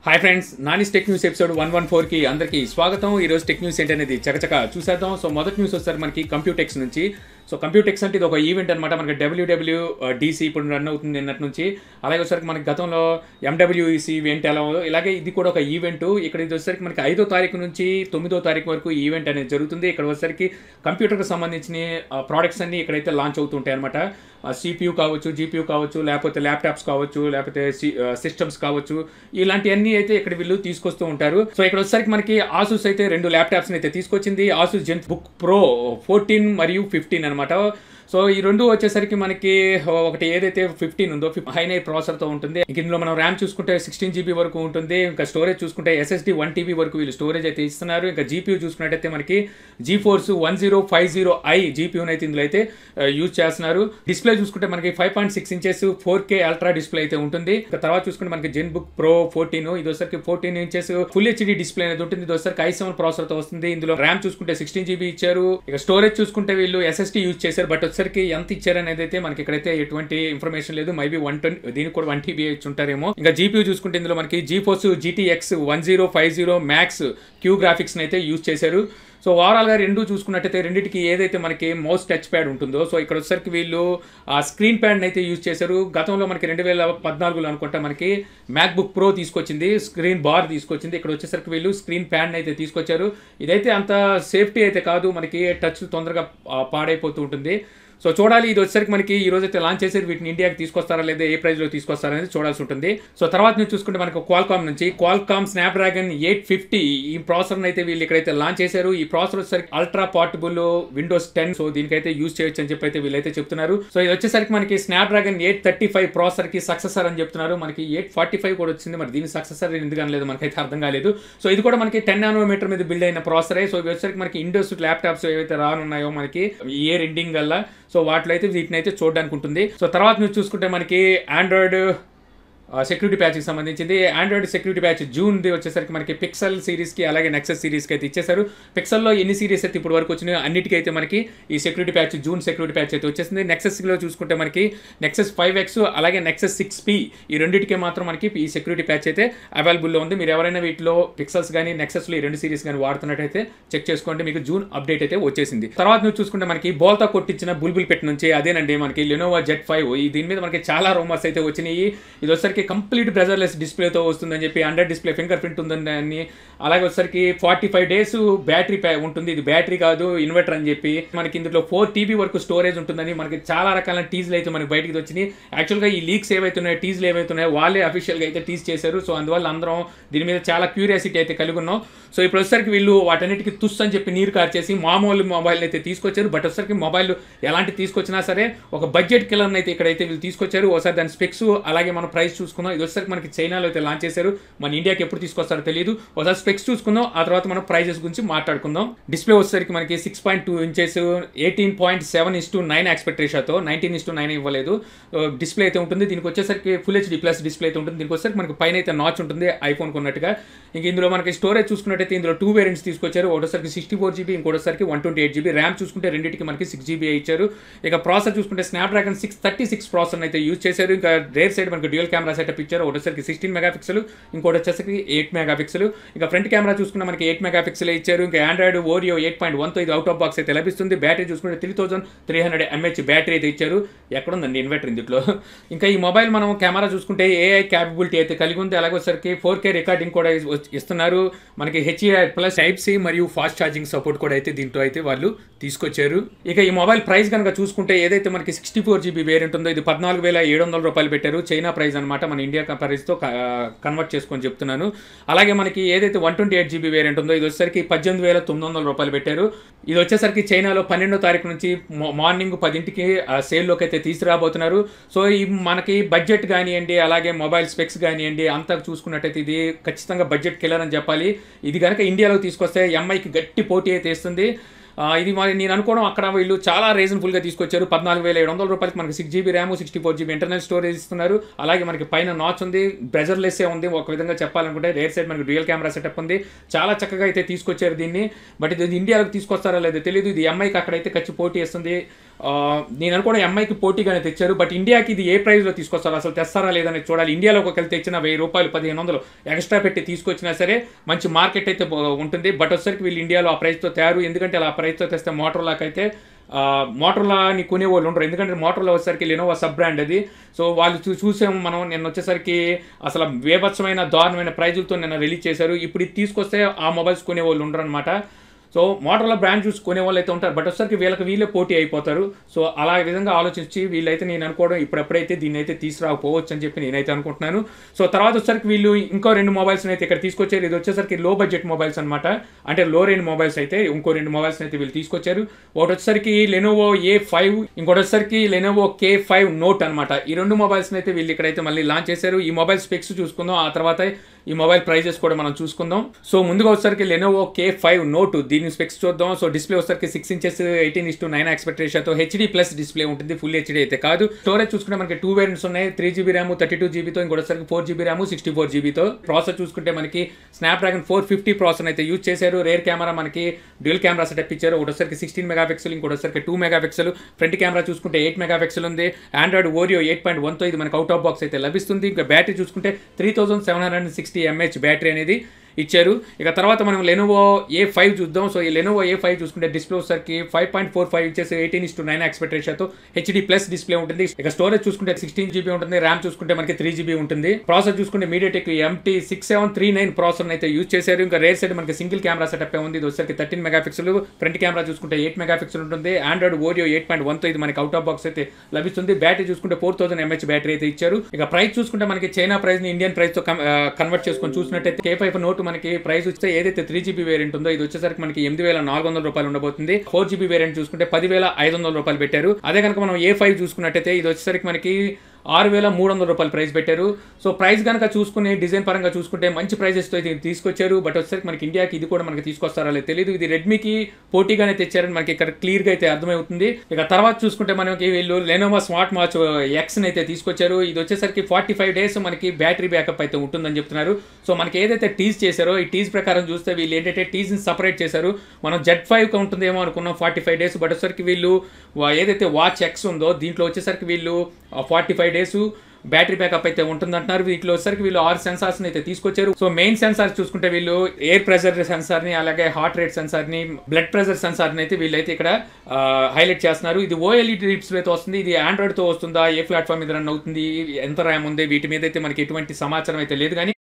hi friends Nani's tech news episode one one ఫోర్కి అందరికీ స్వాగతం ఈ రోజు టెక్ న్యూస్ ఏంటనేది చకచక చూసేద్దాం సో మొదటి న్యూస్ వస్తారు మనకి కంప్యూటెక్స్ నుంచి సో కంప్యూటెక్స్ అంటే ఇది ఒక ఈవెంట్ అనమాట మనకి డబ్ల్యూడబ్ల్యూ డీసీ ఇప్పుడు రన్ అవుతుంది నిన్నటి నుంచి అలాగే వచ్చేసరికి మనకి గతంలో ఎండబ్ల్యూఈసీ ఈవెంట్ ఎలా ఉందో ఇలాగే ఇది కూడా ఒక ఈవెంట్ ఇక్కడ ఇది వచ్చేసరికి మనకి ఐదో తారీఖు నుంచి తొమ్మిదో తారీఖు వరకు ఈ ఈవెంట్ అనేది జరుగుతుంది ఇక్కడ వచ్చేసరికి కంప్యూటర్కి సంబంధించిన ప్రోడక్ట్స్ అన్ని ఇక్కడైతే లాంచ్ అవుతుంటాయి అనమాట సిపియూ కావచ్చు జీపీయూ కావచ్చు లేకపోతే ల్యాప్టాప్స్ కావచ్చు లేకపోతే సిస్టమ్స్ కావచ్చు ఇలాంటివన్నీ అయితే ఇక్కడ వీళ్ళు తీసుకొస్తూ ఉంటారు సో ఇక్కడ వచ్చేసరికి మనకి ఆసూస్ అయితే రెండు ల్యాప్టాప్స్ అయితే తీసుకొచ్చింది Asus Zenbook pro fourteen మరియు ఫిఫ్టీన్ అనమాట సో ఈ రెండు వచ్చేసరికి మనకి ఒకటి ఏదైతే ఫిఫ్టీన్ ఉందో హైనై ప్రాసెసర్తో ఉంటుంది ఇంక ఇందులో మనం ర్యామ్ చూసుకుంటే సిక్స్టీన్ జీబీ వరకు ఉంటుంది ఇంకా స్టోరేజ్ చూసుకుంటే ఎస్ఎస్డి వన్ టీబీ వరకు వీళ్ళు స్టోరేజ్ అయితే ఇస్తున్నారు ఇంకా జీపీయూ చూసుకున్నట్టయితే మనకి GeForce one zero five zero I జీపీయూని అయితే ఇందులో అయితే యూజ్ చేస్తున్నారు డిస్ప్లే చూసుకుంటే మనకి five point six inches four K ultra display అయితే ఉంటుంది ఇంకా తర్వాత చూసుకుంటే మనకి జెన్ బుక్ ప్రో ఫోర్టీన్ ఇది వచ్చరికి fourteen inches full HD display అనేది ఉంటుంది ఇది వచ్చరికి ఐ సెవెన్ ప్రాసెసర్తో వస్తుంది ఇందులో ర్యామ్ చూసుకుంటే సిక్స్టీన్ జీబీ ఇచ్చారు ఇక స్టోరేజ్ చూసుకుంటే వీళ్ళు ఎస్ఎస్డి యూజ్ చేశారు బట్ వచ్చరికి ఎంత ఇచ్చారు అనేది అయితే మనకి ఇక్కడైతే ఎటువంటి ఇన్ఫర్మేషన్ లేదు మేబీ వన్ ట్వంటీ దీనికి కూడా వన్ టీబీ ఇచ్చి ఉంటారేమో ఇంకా జీపీ చూసుకుంటే ఇందులో మనకి GeForce GTX one zero five zero Max Q graphics అయితే యూజ్ చేశారు సో ఓవరాల్గా రెండు చూసుకున్నట్టయితే రెండింటికి ఏదైతే మనకి మౌస్ టచ్ ప్యాడ్ ఉంటుందో సో ఇక్కడ వచ్చేసరికి వీళ్ళు ఆ స్క్రీన్ ప్యాడ్ని అయితే యూజ్ చేశారు గతంలో మనకి రెండు వేల పద్నాలుగులో అనుకుంటా మనకి మ్యాక్ బుక్ ప్రో తీసుకొచ్చింది స్క్రీన్ బార్ తీసుకొచ్చింది ఇక్కడ వచ్చేసరికి వీళ్ళు స్క్రీన్ ప్యాడ్ని అయితే తీసుకొచ్చారు ఇదైతే అంత సేఫ్టీ అయితే కాదు మనకి టచ్ తొందరగా పాడైపోతూ ఉంటుంది సో చూడాలి ఇది వచ్చేసరికి మనకి ఈ రోజు అయితే లాంచ్ చేసి వీటిని ఇండియాకి తీసుకొస్తారా లేదా ఏ ప్రైస్లో తీసుకొస్తారా అనేది చూడాల్సి ఉంటుంది సో తర్వాత నుంచి చూసుకుంటే మనకు క్వాల్కామ్ నుంచి Qualcomm Snapdragon eight fifty ఈ ప్రాసెసర్ అయితే వీళ్ళు ఇక్కడైతే లాంచ్ చేశారు ఈ ప్రాసెసర్ వచ్చేసరికి ultra portable Windows ten so దీనికైతే యూజ్ చేయొచ్చు అని చెప్పి అయితే వీళ్ళైతే చెప్తున్నారు సో ఇది వచ్చేసరికి మనకి Snapdragon eight thirty five processor కి సక్సెసర్ అని చెప్తున్నారు మనకి ఎయిట్ ఫార్టీ ఫైవ్ కూడా వచ్చింది మరి దీని సక్సెసర్ ఎందుకు అనలేదు మనకైతే అర్థం కాలేదు సో ఇది కూడా మనకి టెన్ నానోమీటర్ మీద బిల్డ్ అయిన ప్రాసెసరే సో ఇవి వచ్చేసరికి మనకి ఇండోస్ ల్యాప్టాప్స్ ఏవైతే రానున్నాయో మనకి ఇయర్ ఎండింగ్ వల్ల సో వాటిలో అయితే వీటిని అయితే చూడడానికి ఉంటుంది సో తర్వాత మీరు చూసుకుంటే మనకి ఆండ్రాయిడ్ సెక్యూరిటీ ప్యాచ్కి సంబంధించింది ఆండ్రాయిడ్ సెక్యూరిటీ ప్యాచ్ జూన్ది వచ్చేసరికి మనకి పిక్సెల్ సిరీస్కి అలాగే నెక్సెస్ సిరీస్కి అయితే ఇచ్చేసారు పిక్సెల్లో ఎన్ని సిరీస్ అయితే ఇప్పుడు వరకు వచ్చినాయో అన్నిటికీ అయితే మనకి ఈ security patch June security patch అయితే వచ్చేసింది నెక్సెస్లో చూసుకుంటే మనకి నెక్సెస్ ఫైవ్ ఎక్స్ అలాగే నెక్సెస్ సిక్స్ పి ఈ రెండింటికే మాత్రం మనకి ఈ సెక్యూరిటీ ప్యాచ్ అయితే అవైలబుల్లో ఉంది మీరు ఎవరైనా వీటిలో పిక్సెల్స్ కానీ నెక్సెస్లో ఈ రెండు సిరీస్ కానీ వాడుతున్నట్టయితే చెక్ చేసుకోండి మీకు జూన్ అప్డేట్ అయితే వచ్చేసింది తర్వాత నువ్వు చూసుకుంటే మనకి బోల్తా కొట్టించిన బుల్బుల్ పెట్ నుంచి అదేనండి మనకి లెనోవా జెట్ ఫైవ్ ఈ దీని మీద మనకి చాలా రూమర్స్ అయితే వచ్చినాయి ఇది వచ్చేసరికి కంప్లీట్ బ్రెజర్లెస్ డిస్ప్లేతో వస్తుందని చెప్పి అండర్ డిస్ప్లే ఫింగర్ ప్రింట్ ఉందని అలాగే వచ్చేసరికి ఫార్టీ ఫైవ్ డేస్ బ్యాటరీ ఉంటుంది ఇది బ్యాటరీ కాదు ఇన్వర్టర్ అని చెప్పి మనకి ఇందులో ఫోర్ టీబీ వరకు స్టోరేజ్ ఉంటుందని మనకి చాలా రకాల టీజ్లు అయితే మనకి బయటకి వచ్చినాయి యాక్చువల్గా ఈ లీక్స్ ఏవైతున్నాయో టీజ్లు ఏవైతున్నాయో వాళ్ళే అఫీషియల్గా అయితే టీజ్ చేశారు సో అందువల్ల అందరం దీని మీద చాలా క్యూరియాసిటీ అయితే కలిగి ఉన్నాం సో ఇప్పుడు వచ్చేసరికి వీళ్ళు వాటన్నిటికి తుస్ అని చెప్పి నీరు కార్చేసి మామూలు మొబైల్ అయితే తీసుకొచ్చారు బట్ వచ్చేసరికి మొబైల్ ఎలాంటి తీసుకొచ్చినా సరే ఒక బడ్జెట్ కిలర్ అయితే ఇక్కడైతే వీళ్ళు తీసుకొచ్చారు ఒకసారి దాని స్పెక్స్ అలాగే మనం ప్రైస్ చూసుకుందాం ఇది వచ్చేసరికి మనకి చైనాలో అయితే లాంచ్ చేశారు మన ఇండియాకి ఎప్పుడు తీసుకొస్తారో తెలియదు ఒకసారి స్పెక్స్ చూసుకుందాం ఆ తర్వాత మనం ప్రైజెస్ గురించి మాట్లాడుకుందాం డిస్ప్లే వచ్చేసరికి మనకి six point two inches eighteen point seven is to nine expect రేషియోతో నైన్టీన్ ఇస్ టు నైన్ ఇవ్వలేదు డిస్ప్లే అయితే ఉంటుంది దీనికి వచ్చేసరికి ఫుల్ హెచ్డి ప్లస్ డిస్ప్లే అయితే ఉంటుంది దీనికి వచ్చేసరికి మనకి పైన అయితే నాచ్ ఉంటుంది ఐఫోన్ కొన్నట్టుగా ఇంక ఇందులో మనకి స్టోరేజ్ చూసుకున్నట్టయితే ఇందులో టూ వేరియంట్స్ తీసుకొచ్చారు ఒకటోసరికి సిక్స్టీ ఫోర్ జీబీ ఇంకోటిసరికి one twenty eight GB RAM చూసుకుంటే రెండింటికి మనకి సిక్స్ జీబీ ఇచ్చారు ఇక ప్రాసెసర్ చూసుకుంటే Snapdragon six thirty six processor అయితే యూజ్ చేశారు ఇంకా రేర్ సైడ్ మనకి డ్యూయల్ కెమెరా సెటప్ ఇచ్చారు ఒకటోసరికి సిక్స్టీన్ మెగా పిక్సెల్ ఇంకోటి వచ్చేసరికి ఎయిట్ మెగా పిక్సెల్ ఇక ఫ్రంట్ కెమెరా చూసుకుంటే మనకి ఎయిట్ మెగా పిక్సెల్ ఇచ్చారు ఇంకా ఆండ్రాయిడ్ ఓరియో ఎయిట్ పాయింట్ వన్తో ఇది అవుట్ ఆఫ్ బాక్స్ అయితే లభిస్తుంది బ్యాటరీ చూసుకుంటే three thousand three hundred mAh battery అయితే ఇచ్చారు ఎక్కడుందండి ఇన్వర్టర్ ఇందులో ఇంకా ఈ మొబైల్ మనం కెమెరా చూసుకుంటే ఏఐ క్యాపబిలిటీ అయితే కలిగి ఉంది అలాగే వచ్చేసరికి ఫోర్ కే రికార్డింగ్ కూడా ఇస్తున్నారు మనకి హెచ్ఏఐ ప్లస్ టైప్ సి మరియు ఫాస్ట్ ఛార్జింగ్ సపోర్ట్ కూడా అయితే దీంట్లో అయితే వాళ్ళు తీసుకొచ్చారు ఇక ఈ మొబైల్ ప్రైస్ కనుక చూసుకుంటే ఏదైతే మనకి సిక్స్టీ ఫోర్ జీబీ వేరియంట్ ఉందో ఇది పద్నాలుగు వేల ఏడు వందల రూపాయలు పెట్టారు చైనా ప్రైస్ అనమాట మన ఇండియా ప్రైస్తో కన్వర్ట్ చేసుకొని చెప్తున్నాను అలాగే మనకి ఏదైతే one twenty eight GB variant ఉందో ఇది వచ్చేసరికి పద్దెనిమిది వేల తొమ్మిది వందల రూపాయలు పెట్టారు ఇది వచ్చేసరికి చైనాలో పన్నెండో తారీఖు నుంచి మార్నింగ్ పదింటికి సేల్లోకి అయితే తీసుకురాబోతున్నారు సో ఈ మనకి బడ్జెట్ కానివ్వండి అలాగే మొబైల్ స్పెక్స్ కానివ్వండి అంతా చూసుకున్నట్టయితే ఇది ఖచ్చితంగా బడ్జెట్ కిల్లర్ అని చెప్పాలి ఇది కనుక ఇండియాలో తీసుకొస్తే ఎంఐకి గట్టి పోటీ అయితే ఇస్తుంది ఆ, ఇది మరి నేను అనుకోవడం అక్కడ వీళ్ళు చాలా రీజనబుల్గా తీసుకొచ్చారు పద్నాలుగు వేల ఏడు వందల రూపాయలకి మనకి six GB RAM sixty four GB internal storage ఇస్తున్నారు అలాగే మనకి పైన నాచ్ ఉంది బ్రెజర్లెస్సే ఉంది ఒక విధంగా చెప్పాలనుకుంటే రేర్ సైడ్ మనకి డ్యూయల్ కెమెరా సెటప్ ఉంది చాలా చక్కగా అయితే తీసుకొచ్చారు దీన్ని బట్ ఇది ఇండియాలోకి తీసుకొస్తారా లేదో తెలియదు ఇది ఎంఐకి అక్కడైతే ఖర్చు పోటీ ఇస్తుంది ఆ, నేను అనుకోవడం ఎంఐకి పోటీగానే తెచ్చారు బట్ ఇండియాకి ఇది ఏ ప్రైస్లో తీసుకొస్తారు అసలు తెస్తారా లేదని చూడాలి ఇండియాలో ఒకవేళ తెచ్చిన వెయ్యి రూపాయలు పదిహేను వందలు ఎక్స్ట్రా పెట్టి తీసుకొచ్చినా సరే మంచి మార్కెట్ అయితే బో- ఉంటుంది బట్ వచ్చేసరికి వీళ్ళు ఇండియాలో ఆ ప్రైస్తో తయారు ఎందుకంటే అలా ఆ ప్రైస్తో తెస్తే మోటార్లాక్ అయితే ఆ, మోటార్లాని కొనే వాళ్ళు ఉండరు ఎందుకంటే మోటార్లో వచ్చేసరికి లెనోవా సబ్ బ్రాండ్ అది సో వాళ్ళు చూ చూసాము మనం నిన్న వచ్చేసరికి అసలు వేభత్సమైన దారుణమైన ప్రైజులతో నిన్న రిలీజ్ చేశారు ఇప్పుడు ఇది తీసుకొస్తే ఆ మొబైల్స్ కొనే వాళ్ళు ఉండరు అనమాట సో మోటార్లో బ్రాండ్ చూసి కొనే వాళ్ళు అయితే ఉంటారు బట్ వచ్చేసరికి వీళ్ళకి వీళ్ళే పోటీ అయిపోతారు సో అలా విధంగా ఆలోచించి వీళ్ళైతే నేను అనుకోవడం ఇప్పుడెప్పుడైతే దీన్ని అయితే తీసుకురాకపోవచ్చు అని చెప్పి నేనైతే అనుకుంటున్నాను సో తర్వాత వచ్చేసరికి వీళ్ళు ఇంకో రెండు మొబైల్స్ అయితే ఇక్కడ తీసుకొచ్చారు ఇది వచ్చేసరికి లో బడ్జెట్ మొబైల్స్ అనమాట అంటే లో రేంజ్ మొబైల్స్ అయితే ఇంకో రెండు మొబైల్స్ అయితే వీళ్ళు తీసుకొచ్చారు ఒకటి వచ్చేసరికి లెనోవో ఏ ఫైవ్ ఇంకోటి వచ్చేసరికి లెనోవో కే ఫైవ్ నోట్ అనమాట ఈ రెండు మొబైల్స్ అయితే వీళ్ళు ఇక్కడైతే మళ్ళీ లాంచ్ చేశారు ఈ మొబైల్ స్పెక్స్ చూసుకుందాం ఆ తర్వాత ఈ మొబైల్ ప్రైజెస్ కూడా మనం చూసుకుందాం సో ముందుగా వచ్చేసరికి లెనోవో కే ఫైవ్ నోట్ దీని స్పెక్స్ చూద్దాం సో డిస్ప్లే వచ్చేసరికి six inches eighteen is to nine expect రేషియోతో హెచ్డీ ప్లస్ డిస్ప్లే ఉంటుంది ఫుల్ హెచ్డీ అయితే కాదు స్టోరేజ్ చూసుకుంటే మనకి టూ వేరియంట్స్ ఉన్నాయి three GB RAM thirty two జీబీతో ఇంకోటి వచ్చేసరికి four GB RAM sixty four జీబీతో ప్రాసెస్ చూసుకుంటే మనకి Snapdragon four fifty process అయితే యూజ్ చేశారు రేర్ కెమెరా మనకి డ్యూల్ కెమెరా సెటప్ ఇచ్చారు ఒకటి వచ్చేసరికి సిక్స్టీన్ మెగా పిక్సెల్ ఇంకోటి వచ్చేసరికి two megapixel front camera చూసుకుంటే ఎయిట్ మెగా పిక్సెల్ ఉంది ఆండ్రాయిడ్ ఓరియో ఎయిట్ పాయింట్ వన్తో ఇది మనకి అవుట్ ఆఫ్ బాక్స్ అయితే లభిస్తుంది ఇంకా బ్యాటరీ చూసుకుంటే three thousand seven hundred sixty mAh battery అనేది ఇచ్చారు ఇక తర్వాత మనం లెనోవో ఏ ఫైవ్ చూద్దాం సో ఈ లెనోవో ఏ ఫైవ్ చూసుకుంటే డిస్ప్లే వచ్చేసరికి five point four five inches eighteen is to nine expect రేషియోతో హెచ్డీ ప్లస్ డిస్ప్లే ఉంటుంది ఇక స్టోరేజ్ చూసుకుంటే సిక్స్టీన్ జీబీ ఉంటుంది ర్యామ్ చూసుకుంటే మనకి త్రీ జీబీ ఉంటుంది ప్రాసెస్ చూసుకుంటే MediaTek MT six seven three nine processor అయితే యూజ్ చేశారు ఇంకా రేర్ సైడ్ మనకి సింగిల్ కెమెరా సెటప్ ఉంది ఇది వచ్చేసరికి thirteen megapixel front camera చూసుకుంటే ఎయిట్ మెగా పిక్సెల్ ఉంటుంది ఆండ్రాయిడ్ ఓడియో ఎయిట్ పాయింట్ వన్తో ఇది మనకి అవుట్ ఆఫ్ బాక్స్ అయితే లభిస్తుంది బ్యాటరీ చూసుకుంటే ఫోర్ థౌసండ్ ఎంహెచ్ బ్యాటరీ అయితే ఇచ్చారు ఇక ప్రైస్ చూసుకుంటే మనకి చైనా ప్రైస్ ని ఇండియన్ ప్రైస్ తో కన్వర్ట్ చేసుకొని చూసినట్టయితే కే ఫైవ్ నోట్ మనకి ప్రైస్ వచ్చే ఏదైతే త్రీ జీబీ వేరియంట్ ఉందో ఇది వచ్చేసరికి మనకి ఎనిమిది వేల నాలుగు వందల రూపాయలు ఉండబోతుంది ఫోర్ జీబీ వేరియంట్ చూసుకుంటే పదివేల ఐదు వందల రూపాయలు పెట్టారు అదే కనుక మనం ఏ ఫైవ్ చూసుకున్నట్టయితే ఇది వచ్చేసరికి మనకి ఆరు వేల మూడు వందల రూపాయలు ప్రైస్ పెట్టారు సో ప్రైస్ కనుక చూసుకుని డిజైన్ పరంగా చూసుకుంటే మంచి ప్రైజెస్తో ఇది తీసుకొచ్చారు బట్ వచ్చేసరికి మనకి ఇండియాకి ఇది కూడా మనకి తీసుకొస్తారా లేదు తెలియదు ఇది రెడ్మీకి పోటీగానే తెచ్చారని మనకి ఇక్కడ క్లియర్గా అయితే అర్థమవుతుంది ఇక తర్వాత చూసుకుంటే మనకి వీళ్ళు లెనోవా స్మార్ట్ వాచ్ ఎక్స్ అయితే తీసుకొచ్చారు ఇది వచ్చేసరికి ఫార్టీ ఫైవ్ డేస్ మనకి బ్యాటరీ బ్యాకప్ అయితే ఉంటుందని చెప్తున్నారు సో మనకి ఏదైతే టీజ్ చేశారో ఈ టీజ్ ప్రకారం చూస్తే వీళ్ళు ఏంటంటే టీజ్ని సపరేట్ చేశారు మనం జెడ్ ఫైవ్ ఉంటుందేమో అనుకున్నాం ఫార్టీ ఫైవ్ డేస్ బట్ వచ్చేసరికి వీళ్ళు వా- ఏదైతే వాచ్ ఎక్స్ ఉందో దీంట్లో వచ్చేసరికి వీళ్ళు forty five days battery backup అయితే ఉంటుందంటున్నారు వీటిలో వచ్చేసరికి వీళ్ళు ఆరు సెన్సార్స్ అయితే తీసుకొచ్చారు సో మెయిన్ సెన్సార్స్ చూసుకుంటే వీళ్ళు ఎయిర్ ప్రెషర్ సెన్సార్ ని అలాగే హార్ట్ రేట్ సెన్సార్ ని బ్లడ్ ప్రెషర్ సెన్సార్ ని అయితే వీళ్ళైతే ఇక్కడ హైలైట్ చేస్తున్నారు ఇది ఓఎల్ఈడి డిస్ప్లే తో వస్తుంది ఇది ఆండ్రాయిడ్ తో వస్తుందా ఏ ప్లాట్ఫామ్ మీద రన్ అవుతుంది ఎంత ర్యామ్ ఉంది వీటి మీద అయితే మనకి ఎటువంటి సమాచారం అయితే లేదు కానీ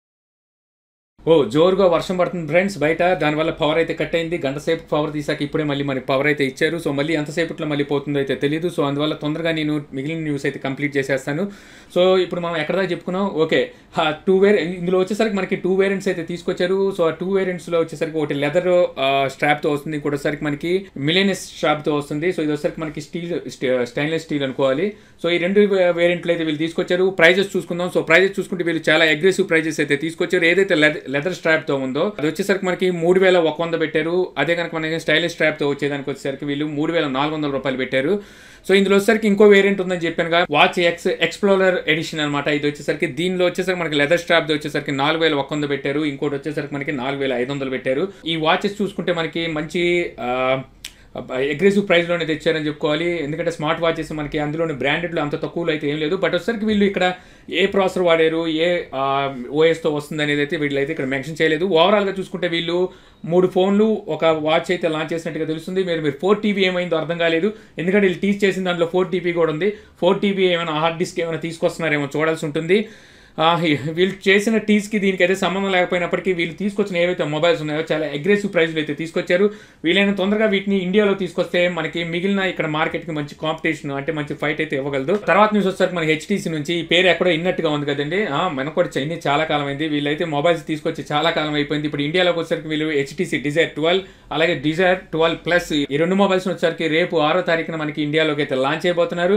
ఓ జోరుగా వర్షం పడుతుంది ఫ్రెండ్స్ బయట దానివల్ల పవర్ అయితే కట్ అయింది గంట సేపు పవర్ తీసాక ఇప్పుడే మళ్ళీ మనకి పవర్ అయితే ఇచ్చారు సో మళ్ళీ ఎంతసేపట్లో మళ్ళీ పోతుందో అయితే తెలియదు సో అందువల్ల తొందరగా నేను మిగిలిన న్యూస్ అయితే కంప్లీట్ చేసేస్తాను సో ఇప్పుడు మనం ఎక్కడ దాకా చెప్పుకున్నాం ఓకే టూ వేర్ ఇందులో వచ్చేసరికి మనకి టూ వేరియంట్స్ అయితే తీసుకొచ్చారు సో ఆ టూ వేరియంట్స్లో వచ్చేసరికి ఒకటి లెదర్ స్ట్రాప్తో వస్తుంది ఇంకోటి వచ్చేసరికి మనకి మిలేనియస్ స్ట్రాప్తో వస్తుంది సో ఇది వచ్చేసరికి మనకి స్టీల్ స్టెయిన్లెస్ స్టీల్ అనుకోవాలి సో ఈ రెండు వేరియంట్లు అయితే వీళ్ళు తీసుకొచ్చారు ప్రైజెస్ చూసుకుందాం సో ప్రైజెస్ చూసుకుంటే వీళ్ళు చాలా అగ్రెసివ్ ప్రైజెస్ అయితే తీసుకొచ్చారు ఏదైతే లెదర్ స్ట్రాప్ తో ఉందో అది వచ్చేసరికి మనకి మూడు వేల ఒక వంద పెట్టారు అదే కనుక మనకి స్టైలిష్ స్ట్రాప్ తో వచ్చేదానికి వచ్చేసరికి వీళ్ళు మూడు వేల నాలుగు వందల రూపాయలు పెట్టారు సో ఇందులో వచ్చేసరికి ఇంకో వేరియంట్ ఉందని చెప్పాను వాచ్ ఎక్స్ ఎక్స్ప్లోరర్ ఎడిషన్ అనమాట ఇది వచ్చేసరికి దీనిలో వచ్చేసరికి మనకి లెదర్ స్ట్రాప్ వచ్చేసరికి నాలుగు వేల ఒక వంద పెట్టారు ఇంకోటి వచ్చేసరికి మనకి నాలుగు వేల ఐదు వందలు పెట్టారు ఈ వాచెస్ చూసుకుంటే మనకి మంచి ఆ, అగ్రెసివ్ ప్రైస్లోనే తెచ్చారని చెప్పుకోవాలి ఎందుకంటే స్మార్ట్ వాచెస్ మనకి అందులోని బ్రాండెడ్లో అంత తక్కువలో అయితే ఏం లేదు బట్ వచ్చేసరికి వీళ్ళు ఇక్కడ ఏ ప్రాసెసర్ వాడారు ఏ ఓఎస్తో వస్తుంది అనేది అయితే వీళ్ళు అయితే ఇక్కడ మెన్షన్ చేయలేదు ఓవరాల్గా చూసుకుంటే వీళ్ళు మూడు ఫోన్లు ఒక వాచ్ అయితే లాంచ్ చేసినట్టుగా తెలుస్తుంది మీరు మీరు ఫోర్ టీబీ ఏమైందో అర్థం కాలేదు ఎందుకంటే వీళ్ళు టీచ్ చేసిన దాంట్లో ఫోర్ టీబీ కూడా ఉంది ఫోర్ టీబీ ఏమైనా హార్డ్ డిస్క్ ఏమైనా తీసుకొస్తున్నారేమో చూడాల్సి ఉంటుంది ఆ, వీళ్ళు చేసిన టీస్కి దీనికి అయితే సంబంధం లేకపోయినప్పటికీ వీళ్ళు తీసుకొచ్చిన ఏవైతే మొబైల్స్ ఉన్నాయో చాలా అగ్రెసివ్ ప్రైస్లు అయితే తీసుకొచ్చారు వీలైన తొందరగా వీటిని ఇండియాలో తీసుకొస్తే మనకి మిగిలిన ఇక్కడ మార్కెట్కి మంచి కాంపిటీషన్ అంటే మంచి ఫైట్ అయితే ఇవ్వగలదు తర్వాత న్యూస్ వచ్చేసరికి మనకి హెచ్టీసీ నుంచి ఈ పేరు ఎక్కడో ఇన్నట్టుగా ఉంది కదండి ఆ, మనకు కూడా చైనీ చాలా కాలం అయింది వీళ్ళైతే మొబైల్స్ తీసుకొచ్చి చాలా కాలం అయిపోయింది ఇప్పుడు ఇండియాలోకి వచ్చేసరికి వీళ్ళు హెచ్టీసీ డిజైర్ ట్వెల్వ్ అలాగే డిజైర్ ట్వెల్వ్ ప్లస్ ఈ రెండు మొబైల్స్ వచ్చేసరికి రేపు ఆరో తారీఖున మనకి ఇండియాలోకి అయితే లాంచ్ చేయబోతున్నారు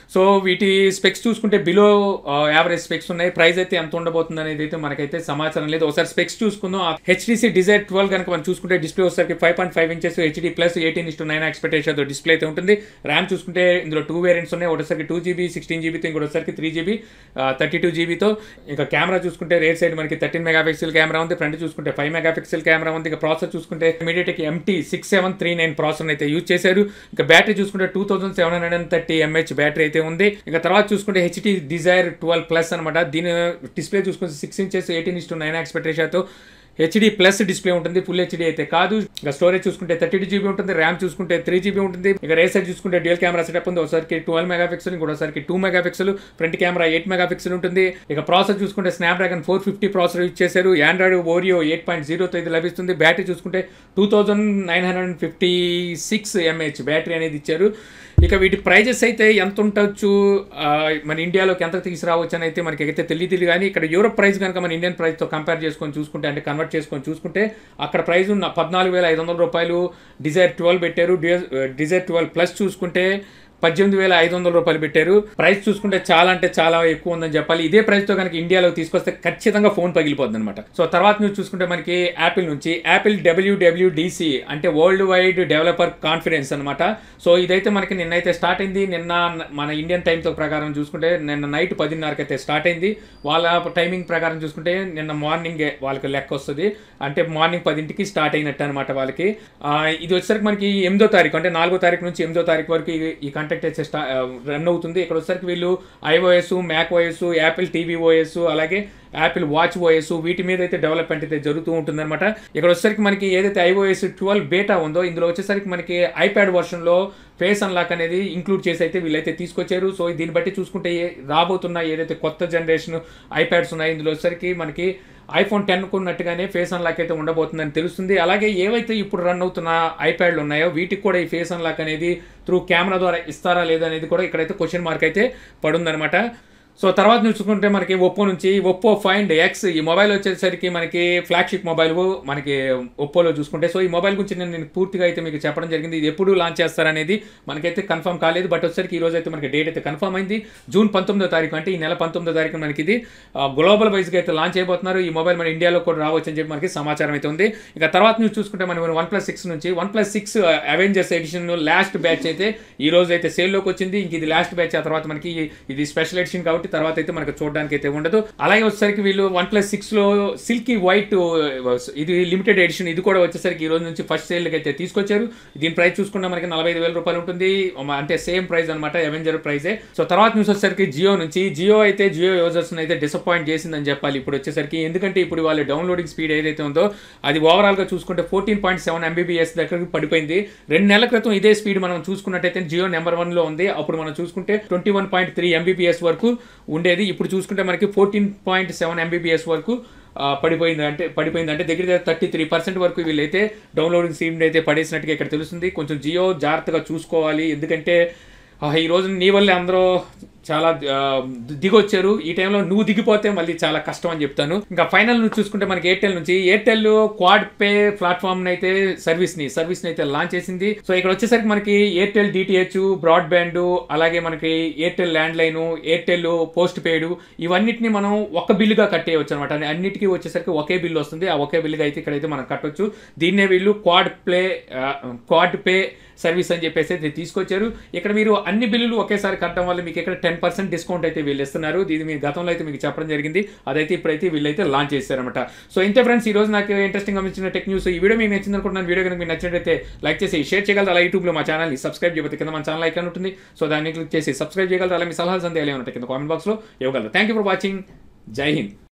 సో వీటి స్పెక్స్ చూసుకుంటే బిలో యావరేజ్ స్పెక్స్ ఉన్నాయి ప్రైస్ అయితే ఎంత ఉండబోతుంది అనేది అయితే మనకైతే సమాచారం లేదు ఒకసారి స్పెక్స్ చూసుకుందాం హెచ్డిసి డిజైర్ ట్వెల్వ్ కనుక మనం చూసుకుంటే డిస్ప్లే వచ్చేసరికి five point five inches HD plus eighteen is to nine expectation display అయితే ఉంటుంది ర్యామ్ చూసుకుంటే ఇందులో టూ వేరియంట్స్ ఉన్నాయి ఒకటిసరికి టూ జీబీ సిక్స్టీన్ జీబీతో ఇంకోటిసరికి త్రీ జీబీ థర్టీ టూ జీబీతో ఇంకా కెమెరా చూసుకుంటే రేర్ సైడ్ మనకి థర్టీన్ మెగా పిక్సెల్ కెమెరా ఉంది ఫ్రంట్ చూసుకుంటే ఫైవ్ మెగా పిక్సెల్ కెమెరా ఉంది ఇక ప్రాసెస్ చూసుకుంటే MediaTek MT six seven three nine processor అయితే యూజ్ చేశారు ఇంకా బ్యాటరీ చూసుకుంటే two thousand seven hundred and thirty mAh battery అయితే ఉంది ఇంకా తర్వాత చూసుకుంటే హెచ్డి డిజైర్ ట్వెల్వ్ ప్లస్ అనమాట దీని డిస్ప్లే చూసుకుంటే six inches eighteen is to nine ఎక్స్పెక్టేషన్తో హెచ్డి ప్లస్ డిస్ప్లే ఉంటుంది ఫుల్ హెచ్డి అయితే కాదు ఇంకా స్టోరేజ్ చూసుకుంటే థర్టీ టూ జీబీ ఉంటుంది ర్యామ్ చూసుకుంటే త్రీ జీబీ ఉంటుంది ఇక రేసర్ చూసుకుంటే డ్యూయల్ కెమెరా సెటప్ ఉంది ఒకసారికి ట్వెల్వ్ మెగా పిక్సెల్ ఇంకోసారికి two megapixel front camera eight megapixel ఉంటుంది ఇక ప్రాసెస్ చూసుకుంటే Snapdragon four fifty processor use చేశారు ఆండ్రాయిడ్ ఓరియో ఎయిట్ పాయింట్ జీరోతో ఇది లభిస్తుంది బ్యాటరీ చూసుకుంటే two thousand nine hundred fifty six mAh battery అనేది ఇచ్చారు ఇక వీటి ప్రైజెస్ అయితే ఎంత ఉండొచ్చు ఆ, మన ఇండియాలోకి ఎంత తీసుకురావచ్చు అని అయితే మనకి అయితే తెలియదు కానీ ఇక్కడ యూరోప్ ప్రైస్ కనుక మన ఇండియన్ ప్రైస్తో కంపేర్ చేసుకొని చూసుకుంటే అంటే కన్వర్ట్ చేసుకొని చూసుకుంటే అక్కడ ప్రైస్ ఉన్న పద్నాలుగు వేల ఐదు వందల రూపాయలు డిజైర్ ట్వెల్వ్ పెట్టారు డిజైర్ ట్వెల్వ్ ప్లస్ చూసుకుంటే పద్దెనిమిది వేల ఐదు వందల రూపాయలు పెట్టారు ప్రైస్ చూసుకుంటే చాలా అంటే చాలా ఎక్కువ ఉందని చెప్పాలి ఇదే ప్రైస్ తో కనుక ఇండియాలో తీసుకొస్తే ఖచ్చితంగా ఫోన్ పగిలిపోద్ది అనమాట సో తర్వాత న్యూస్ చూసుకుంటే మనకి యాపిల్ నుంచి యాపిల్ డబ్ల్యూడబ్ల్యూడిసి అంటే వరల్డ్ వైడ్ డెవలపర్ కాన్ఫరెన్స్ అనమాట సో ఇదైతే మనకి నిన్నైతే స్టార్ట్ అయింది నిన్న మన ఇండియన్ టైంతో ప్రకారం చూసుకుంటే నిన్న నైట్ పదిన్నరకి అయితే స్టార్ట్ అయింది వాళ్ళ టైమింగ్ ప్రకారం చూసుకుంటే నిన్న మార్నింగ్ వాళ్ళకి లెక్క వస్తుంది అంటే మార్నింగ్ పదింటికి స్టార్ట్ అయినట్టు అనమాట వాళ్ళకి ఆ, ఇది వచ్చేసరికి మనకి ఎనిమిదో తారీఖు అంటే నాలుగో తారీఖు నుంచి ఎనిమిదో తారీఖు వరకు ఈ- ఈ కంటెక్ట్ అయితే స్టా రన్ అవుతుంది ఇక్కడ వచ్చేసరికి వీళ్ళు iOS Mac OS Apple TV OS అలాగే యాపిల్ వాచ్ ఓఎస్ వీటి మీద అయితే డెవలప్మెంట్ అయితే జరుగుతూ ఉంటుందన్నమాట ఇక్కడ వచ్చేసరికి మనకి ఏదైతే ఐఓఎస్ ట్వెల్వ్ బేటా ఉందో ఇందులో వచ్చేసరికి మనకి ఐప్యాడ్ వర్షన్లో ఫేస్ అన్లాక్ అనేది ఇంక్లూడ్ చేసి అయితే వీళ్ళైతే తీసుకొచ్చారు సో దీన్ని బట్టి చూసుకుంటే ఏ- రాబోతున్న ఏదైతే కొత్త జనరేషన్ ఐప్యాడ్స్ ఉన్నాయి ఇందులో వచ్చేసరికి మనకి ఐఫోన్ టెన్ ఉన్నట్టుగానే ఫేస్ అన్లాక్ అయితే ఉండబోతుందని తెలుస్తుంది అలాగే ఏవైతే ఇప్పుడు రన్ అవుతున్న ఐప్యాడ్లు ఉన్నాయో వీటికి కూడా ఈ ఫేస్ అన్లాక్ అనేది త్రూ కెమెరా ద్వారా ఇస్తారా లేదా అనేది కూడా ఇక్కడైతే క్వశ్చన్ మార్క్ అయితే పడుందనమాట సో తర్వాత నువ్వు చూసుకుంటే మనకి ఒప్పో నుంచి ఒప్పో ఫైండ్ ఎక్స్ ఈ మొబైల్ వచ్చేసరికి మనకి ఫ్లాగ్షిప్ మొబైల్ మనకి ఒప్పోలో చూసుకుంటే సో ఈ మొబైల్ గురించి నేను నేను పూర్తిగా అయితే మీకు చెప్పడం జరిగింది ఇది ఎప్పుడు లాంచ్ చేస్తారనేది మనకైతే కన్ఫర్మ్ కాలేదు బట్ వచ్చేసరికి ఈ రోజు అయితే మనకి డేట్ అయితే కన్ఫర్మ్ అయింది జూన్ పంతొమ్మిదో తారీఖు అంటే ఈ నెల పంతొమ్మిదో తారీఖు మనకి ఇది గ్లోబల్ వైజ్గా అయితే లాంచ్ అయిపోతున్నారు ఈ మొబైల్ మన ఇండియాలో కూడా రావచ్చు అని చెప్పి మనకి సమాచారం అయితే ఉంది ఇక తర్వాత న్యూస్ చూసుకుంటే మనం వన్ ప్లస్ సిక్స్ నుంచి OnePlus six Avengers edition last batch అయితే ఈ రోజు అయితే సేల్లోకి వచ్చింది ఇంక ఇది లాస్ట్ బ్యాచ్ ఆ తర్వాత మనకి ఇది స్పెషల్ ఎడిషన్ కాబట్టి తర్వాత అయితే మనకు చూడడానికి అయితే ఉండదు అలాగే వచ్చేసరికి వీళ్ళు వన్ ప్లస్ సిక్స్ లో సిల్కీ వైట్ ఇది లిమిటెడ్ ఎడిషన్ ఇది కూడా వచ్చేసరికి ఈ రోజు నుంచి ఫస్ట్ సేల్ అయితే తీసుకొచ్చారు దీని ప్రైస్ చూసుకున్నా మనకి నలభై ఐదు వేల రూపాయలు ఉంటుంది అంటే సేమ్ ప్రైస్ అనమాట అవెంజర్ ప్రైజే సో తర్వాత న్యూస్ వచ్చేసరికి జియో నుంచి జియో అయితే జియో యూజర్స్ అయితే డిసప్పాయింట్ చేసిందని చెప్పాలి ఇప్పుడు వచ్చేసరికి ఎందుకంటే ఇప్పుడు వాళ్ళ డౌన్లోడింగ్ స్పీడ్ ఏదైతే ఉందో అది ఓవరాల్ గా చూసుకుంటే ఫోర్టీన్ పాయింట్ సెవెన్ ఎంబీబీఎస్ దగ్గరకు పడిపోయింది రెండు నెలల క్రితం ఇదే స్పీడ్ మనం చూసుకున్నట్టయితే జియో నెంబర్ వన్ లో ఉంది అప్పుడు మనం చూసుకుంటే twenty one point three Mbps వరకు ఉండేది ఇప్పుడు చూసుకుంటే మనకి ఫోర్టీన్ పాయింట్ సెవెన్ ఎంబీబీఎస్ వరకు ఆ, పడిపోయింది అంటే పడిపోయింది అంటే దగ్గర దగ్గర థర్టీ త్రీ పర్సెంట్ వరకు వీళ్ళైతే డౌన్లోడింగ్ స్పీడ్ అయితే పడేసినట్టుగా ఇక్కడ తెలుస్తుంది కొంచెం జియో జాగ్రత్తగా చూసుకోవాలి ఎందుకంటే ఆ, ఈ రోజు నీ వల్లే అందరూ చాలా ఆ, దిగొచ్చారు ఈ టైంలో నువ్వు దిగిపోతే మళ్ళీ చాలా కష్టం అని చెప్తాను ఇంకా ఫైనల్ నుంచి చూసుకుంటే మనకి ఎయిర్టెల్ నుంచి ఎయిర్టెల్ క్వాడ్ పే ప్లాట్ఫామ్ అయితే సర్వీస్ ని సర్వీస్ ని అయితే లాంచ్ చేసింది సో ఇక్కడ వచ్చేసరికి మనకి ఎయిర్టెల్ డిటిహెచ్ బ్రాడ్బ్యాండ్ అలాగే మనకి Airtel landline Airtel postpaid ఇవన్నిటిని మనం ఒక బిల్లుగా కట్టేయచ్చు అనమాట అన్నిటికీ వచ్చేసరికి ఒకే బిల్లు వస్తుంది ఆ ఒకే బిల్లుగా అయితే ఇక్కడైతే మనం కట్టొచ్చు దీన్నే వీళ్ళు quad play quad pay service అని చెప్పేసి అయితే తీసుకొచ్చారు ఇక్కడ మీరు అన్ని బిల్లులు ఒకేసారి కట్టడం వల్ల మీకు ఇక్కడ టెన్ పర్సెంట్ డిస్కౌంట్ అయితే వీళ్ళు ఇస్తున్నారు ఇది మీ గతంలో అయితే మీకు చెప్పడం జరిగింది అదైతే ఇప్పుడైతే వీళ్ళైతే లాంచ్ చేశారనమాట సో ఇంతే ఫ్రెండ్స్ ఈ రోజు నాకు ఇంట్రెస్టింగ్ అనిపించిన టెక్ న్యూస్ ఈ వీడియో మీకు నచ్చింది అనుకుంటున్నాను వీడియో కనుక మీకు నచ్చినట్లయితే లైక్ చేసి షేర్ చేయగలరు అలా యూట్యూబ్లో మా ఛానల్ని సబ్స్క్రైబ్ చేయబోతే కింద మన ఛానల్ ఐకాన్ ఉంటుంది సో దాన్ని క్లిక్ చేసి సబ్స్క్రైబ్ చేయగలరు అలా మీ సలహాలు సందేహాలు ఏమైనా కింద కామెంట్ బాక్స్లో ఇవ్వగలరు థ్యాంక్ యూ ఫర్ వాచింగ్ జై హింద్